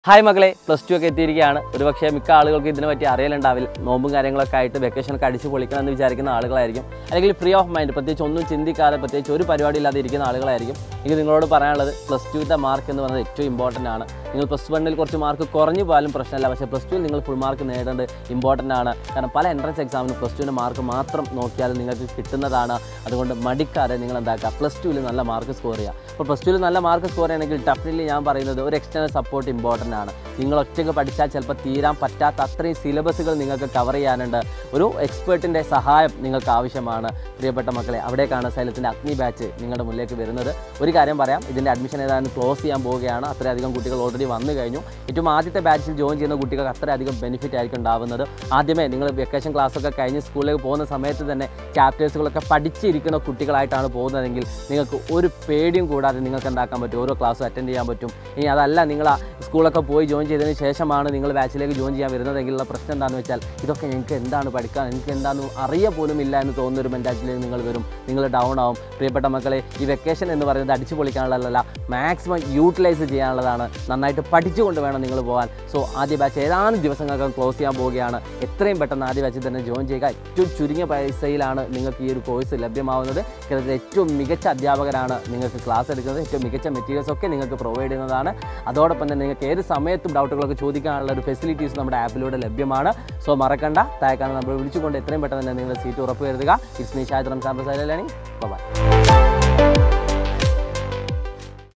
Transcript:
hi മക്കളെ plus two ഒക്കെ എത്തിയിരിക്കുകയാണ് ഒരുപക്ഷെ മിക്ക ആളുകൾക്ക് ഇതിനെ പറ്റി അറിയലുണ്ടാവില്ല നോമ്പും കാര്യങ്ങളൊക്കെ ആയിട്ട് വെക്കേഷനൊക്കെ അടിച്ച് പൊളിക്കണം എന്ന് വിചാരിക്കുന്ന ആളുകളായിരിക്കും അല്ലെങ്കിൽ ഫ്രീ ഓഫ് മൈൻഡ് പ്രത്യേകിച്ച് ഒന്നും ചിന്തിക്കാതെ പ്രത്യേകിച്ച് ഒരു പരിപാടി ഇല്ലാതെ ഇരിക്കുന്ന ആളുകളായിരിക്കും എനിക്ക് നിങ്ങളോട് പറയാനുള്ളത് പ്ലസ് ടുവിൻ്റെ മാർക്ക് എന്ന് പറയുന്നത് ഏറ്റവും ഇമ്പോർട്ടൻ്റ് ആണ് നിങ്ങൾ പ്ലസ് വണ്ണിൽ കുറച്ച് മാർക്ക് കുറഞ്ഞു പോയാലും പ്രശ്നമല്ല പക്ഷേ പ്ലസ് ടുവിൽ നിങ്ങൾ ഫുൾ മാർക്ക് നേടേണ്ടത് ഇമ്പോർട്ടൻ്റ് ആണ് കാരണം പല എൻട്രൻസ് എക്സാമിനും പ്ലസ് ടുവിൻ്റെ മാർക്ക് മാത്രം നോക്കിയാൽ നിങ്ങൾക്ക് കിട്ടുന്നതാണ് അതുകൊണ്ട് മടിക്കാതെ നിങ്ങൾ എന്താക്കുക പ്ലസ് ടുവിൽ നല്ല മാർക്ക് സ്കോർ ചെയ്യുക അപ്പോൾ പ്ലസ് ടുവിൽ നല്ല മാർക്ക് സ്കോർ ചെയ്യണമെങ്കിൽ ഡെഫിനറ്റ്ലി ഞാൻ പറയുന്നത് ഒരു എക്സ്റ്റേണൽ സപ്പോർട്ട് ഇമ്പോർട്ടൻ്റ് ആണ് നിങ്ങൾ ഒറ്റയ്ക്ക് പഠിച്ചാൽ ചിലപ്പോൾ തീരാൻ പറ്റാത്ത അത്രയും സിലബസുകൾ നിങ്ങൾക്ക് കവർ ചെയ്യാനുണ്ട് ഒരു എക്സ്പേർട്ടിൻ്റെ സഹായം നിങ്ങൾക്ക് ആവശ്യമാണ് പ്രിയപ്പെട്ട മക്കളെ അവിടേക്കാണ് സൈലത്തിൻ്റെ അഗ്നി ബാച്ച് നിങ്ങളുടെ മുന്നിലേക്ക് വരുന്നത് ഒരു കാര്യം പറയാം ഇതിൻ്റെ അഡ്മിഷൻ ഏതായാലും ക്ലോസ് ചെയ്യാൻ പോവുകയാണ് അത്രയധികം കുട്ടികൾ ഓൾറെഡി വന്നു കഴിഞ്ഞു ഏറ്റവും ആദ്യത്തെ ബാച്ചിൽ ജോയിൻ ചെയ്യുന്ന കുട്ടികൾക്ക് അത്രയധികം ബെനിഫിറ്റ് ആയിരിക്കും ഉണ്ടാവുന്നത് ആദ്യമേ നിങ്ങൾ വെക്കേഷൻ ക്ലാസ്സൊക്കെ കഴിഞ്ഞ് സ്കൂളിലേക്ക് പോകുന്ന സമയത്ത് തന്നെ ചാപ്റ്റേഴ്സുകളൊക്കെ പഠിച്ചിരിക്കുന്ന കുട്ടികളായിട്ടാണ് പോകുന്നതെങ്കിൽ നിങ്ങൾക്ക് ഒരു പേടിയും കൂടാതെ നിങ്ങൾക്ക് എന്താക്കാൻ പറ്റും ഓരോ ക്ലാസ്സും അറ്റൻഡ് ചെയ്യാൻ പറ്റും ഇനി അതല്ല നിങ്ങൾ ആ സ്കൂളൊക്കെ പോയി ജോയിൻ ചെയ്തതിന് ശേഷമാണ് നിങ്ങൾ ബാച്ചിലേക്ക് ജോയിൻ ചെയ്യാൻ വരുന്നതെങ്കിലുള്ള പ്രശ്നം എന്താണെന്ന് വെച്ചാൽ ഇതൊക്കെ നിങ്ങൾക്ക് എന്താണ് പഠിക്കാൻ എനിക്ക് എന്താണെന്ന് അറിയ പോലും ഇല്ല എന്ന് തോന്നുന്ന ഒരു മെൻറ്റാലിറ്റിയിലേക്ക് നിങ്ങൾ വരും നിങ്ങൾ ഡൗൺ ആവും പ്രിയപ്പെട്ട മക്കളെ ഈ വെക്കേഷൻ എന്ന് പറയുന്നത് അടിച്ചു പൊളിക്കാനുള്ളതല്ല മാക്സിമം യൂട്ടിലൈസ് ചെയ്യാനുള്ളതാണ് നന്നായിട്ട് പഠിച്ചുകൊണ്ട് വേണം നിങ്ങൾ പോകാൻ സോ ആദ്യ ബാച്ച് ഏതാനും ദിവസങ്ങൾക്കകം ക്ലോസ് ചെയ്യാൻ പോവുകയാണ് എത്രയും പെട്ടെന്ന് ആദ്യ ബാച്ചിൽ തന്നെ ജോയിൻ ചെയ്യുക ഏറ്റവും ചുരുങ്ങിയ പൈസയിലാണ് നിങ്ങൾക്ക് ഈ ഒരു കോഴ്സ് ലഭ്യമാവുന്നത് കേരളത്തിലെ ഏറ്റവും മികച്ച അധ്യാപകരാണ് നിങ്ങൾക്ക് ക്ലാസ് എടുക്കുന്നത് ഏറ്റവും മികച്ച മെറ്റീരിയൽസ് ഒക്കെ നിങ്ങൾക്ക് പ്രൊവൈഡ് ചെയ്യുന്നതാണ് അതോടൊപ്പം തന്നെ നിങ്ങൾക്ക് ഏത് സമയത്തും ഡൗട്ടുകളൊക്കെ ചോദിക്കാനുള്ള ഒരു ഫെസിലിറ്റീസ് നമ്മുടെ ആപ്പിലൂടെ ലഭ്യമാണ് സോ മറക്കണ്ട താഴെക്കാണ് നമ്മൾ വിളിച്ചുകൊണ്ട് എത്രയും പെട്ടെന്ന് തന്നെ നിങ്ങളുടെ സീറ്റ് ഉറപ്പ് വരുത്തുക it's me Shaj Ramzan Prasad by